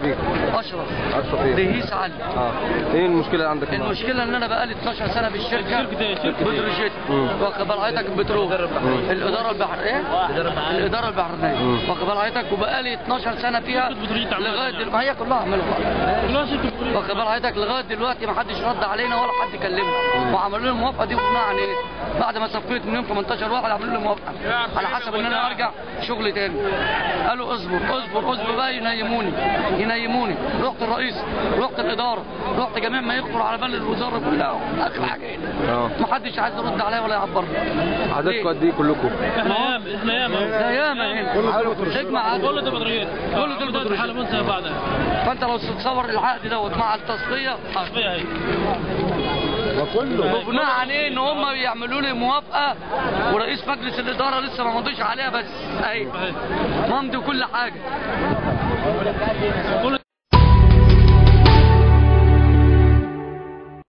بيك اشرف اشرف ايه رئيس علي اه ايه المشكله اللي عندك النهاردة؟ المشكله ان انا بقالي 12 سنه في الشركه شركة ايه؟ شركة ايه؟ بتروجيت مم. واخد بال حضرتك البترول الاداره البحر ايه الاداره البحرينيه مم. واخد بال حضرتك وبقالي 12 سنه فيها شركة بتروجيت عملت لغايه يعني. دل... ما هي كلها عملوا كلها شركة بترول. واخد بال حضرتك لغايه دلوقتي ما حدش رد علينا ولا حد كلمنا وعملوا لي الموافقه دي بناء عن ايه؟ بعد ما صفيت منهم 18 واحد عملوا لي موافقه على حسب ان انا ارجع شغل تاني قالوا اصبر اصبر اصبر بقى ينيموني ينيموني رحت الرئيس رحت الاداره رحت جميع ما يخطر على بال الوزاره كلها اخر حاجه هنا اه ما حدش عايز يرد عليا ولا يعبرني عددكم قد ايه كلكم احنا ياما احنا ياما ده ياما هنا اجمع عدد. كل ده بتريات كل دول بتريات. حلبون زي بعض فانت لو تتصور العقد دوت مع التصفيه تصفية اهي وبناء عن ايه ان هم بيعملوا لي موافقه ورئيس مجلس الاداره لسه ما مضيش عليها بس اهي اهي ممضي كل حاجه كل